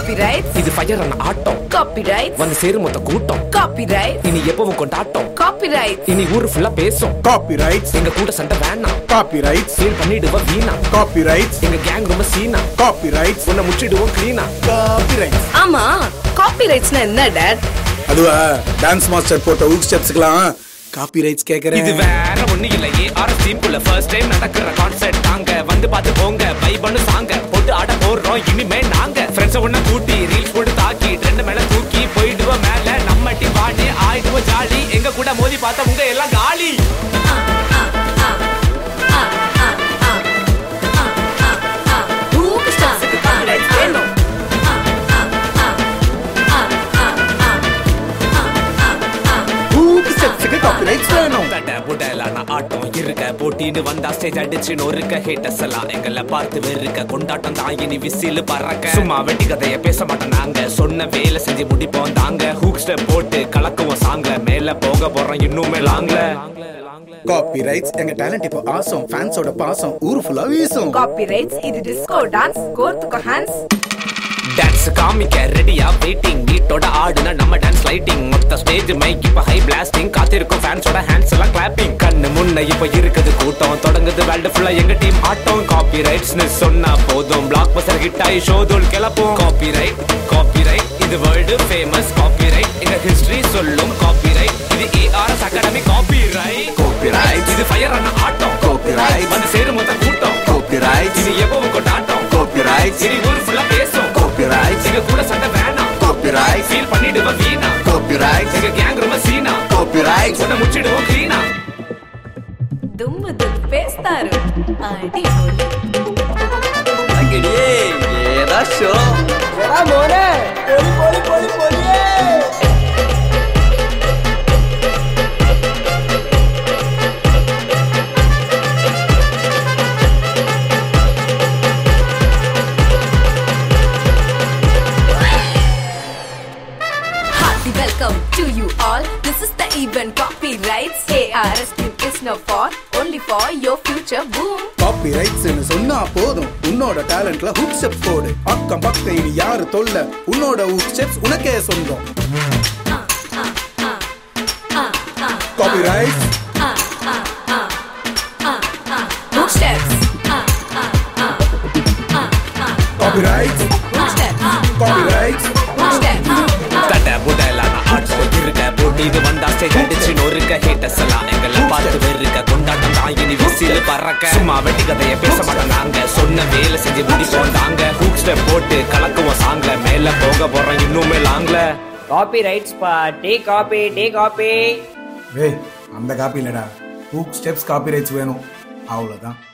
Copyrights இது fire அண்ணா ஆட்டம் copyrights வந்து சேரும் மொத்த கூட்டம் காப்பிரைட்ஸ் இனி எப்பவும் கொண்டாட்டம் காப்பிரைட்ஸ் இனி ஊரு ஃபுல்லா பேசும் காப்பிரைட்ஸ் எங்க கூட சண்டை வேணாம் காப்பிரைட்ஸ் ஃபீல் பண்ணிடுவ வீணா காப்பிரைட்ஸ் எங்க கேங் ரொம்ப சீனா காப்பிரைட்ஸ் உன்னை முற்றிடுவோம் கிளீனா காப்பிரைட்ஸ் ஆமா காப்பிரைட்ஸ்னா என்ன டாட் அதுவா டான்ஸ் மாஸ்டர் போட்ட ஊக் ஸ்டெப்ஸ்க்குலாம் காப்பிரைட்ஸ் இது கேக்குறேன் வேற ஒண்ணு இல்லையே ஆர் டீமுக்குள்ள ஃபர்ஸ்ட் டைம் நடக்கிற கான்சர்ட் தாங்க வந்து பார்த்து போங்க பைபன்னு சாங்க போட்டு ஆட போடுறோம் இனிமே நாங்க ஃப்ரெண்ட்ஸ் ஒண்ணு கூட்டி ரீல்ஸ் போட்டு தாக்கி ட்ரெண்ட் மேல தூக்கி போயிடுவோம் மேல நம்ம டீம் வாடி ஆயிடுவோம் ஜாலி எங்க கூட மோதி பார்த்தா உங்க எல்லாம் காலி காப்பிரைட்ஸ் வேணும் ஊக் ஸ்டெப்ஸ்க்கு காப்பிரைட்ஸ் வேணும் தட புடலான ஆட்டம் இருக்க போட்டின்னு வந்தா ஸ்டேஜ் அடிச்சு நொறுக்க ஹேட்டர்ஸ் எல்லாம் எங்களை பார்த்து வெறுக்க கொண்டாட்டம் தான் இனி விசில் பறக்க சும்மா வெட்டி கதைய பேச மாட்டோம் நாங்க சொன்ன வேலை செஞ்சு முடிப்போம் தாங்க ஹூக் ஸ்டெப் போட்டு கலக்குவோம் சாங்க மேல போக போறோம் இன்னுமே லாங்ல காப்பிரைட்ஸ் எங்க டேலண்ட் இப்போ ஆசம் ஃபேன்ஸோட பாசம் ஊர் ஃபுல்லா வீசும் காப்பிரைட்ஸ் இது டிஸ்கோ டான்ஸ் கோர்த்துக்கோ ஹேண்ட்ஸ் டான்ஸ் காமிக்க ரெடியா வெயிட்டிங் வீட்டோட ஆடுன நம்ம டான்ஸ் லைட்டிங் மொத்த ஸ்டேஜ் மைக் இப்ப ஹை பிளாஸ்டிங் காத்திருக்கும் ஃபேன்ஸோட ஹேண்ட்ஸ் எல்லாம் கிளாப்பிங் கண்ணு முன்ன இப்ப இருக்குது கூட்டம் தொடங்குது வேர்ல்டு ஃபுல்லா எங்க டீம் ஆட்டம் காப்பி ரைட்ஸ்னு சொன்னா போதும் பிளாக் பஸ்டர் ஹிட் ஆகி ஷோதோல் கிளப்பும் காப்பி ரைட் காப்பி ரைட் இது வேர்ல்டு ஃபேமஸ் காப்பி ரைட் எங்க ஹிஸ்டரி சொல்லும் காப்பி ரைட் இது ARS academy copyright Copyright. இது ஃபயர் ஆன ஆட்டம் Copyright. வந்து சேரும் மொத்த கூட்டம் காப்பிரைட்ஸ் இது எப்பவும் கொண்டாட்டம் காப்பிரைட்ஸ் சரி ஊர் ஃபுல்லா பேசும் காப்பிரைட்ஸ் எங்க கூட சண்டை வேணாம் காப்பிரைட்ஸ் ஃபீல் பண்ணிடுவ வீணா காப்பிரைட்ஸ் எங்க கேங் ரொம்ப சீனா காப்பிரைட்ஸ் உன்னை முச்சிடுவோம் கிளீனா దుమ్ము దులిపేస్తారు అడిగోలి Hearty welcome to you all. This is the event copyrights. ARS team is now for only for your future boom. காப்பிரைட்ஸ்னு சொன்னா போதும் உன்னோட டேலண்ட்ல ஹுக் ஸ்டெப்ஸ் போடு அக்கம் பக்கம் இனி யாரு தொல்ல உன்னோட ஹுக் ஸ்டெப்ஸ் உனக்கே சொந்தம் copyrights Hook steps. Copyrights Hook steps. Copyrights Hook steps. தட்ட புடலான ஆட்டம் இருக்க போட்டி இது வந்தா ஸ்டேஜ் அடிச்சு நொறுக்க ஹேட்டர்ஸ் எல்லாம் எங்களை பார்த்து வெறுக்க கொண்டாட்டம் தான் இனி விசில் பறக்க சும்மா வெட்டி கதைய பேச மாட்டோம் நாங்க சொன்ன வேலை செஞ்சு முடிப்போம் தாங்க ஹூக் ஸ்டெப் போட்டு கலக்குவோம் சாங்ல மேல போக போறோம் இன்னுமே லாங்ல காப்பி ரைட்ஸ் பா டே காப்பி டே காப்பி ஏய் அந்த காப்பி இல்லடா ஹூக் ஸ்டெப்ஸ் காப்பிரைட்ஸ் வேணும் அவ்வளவுதான்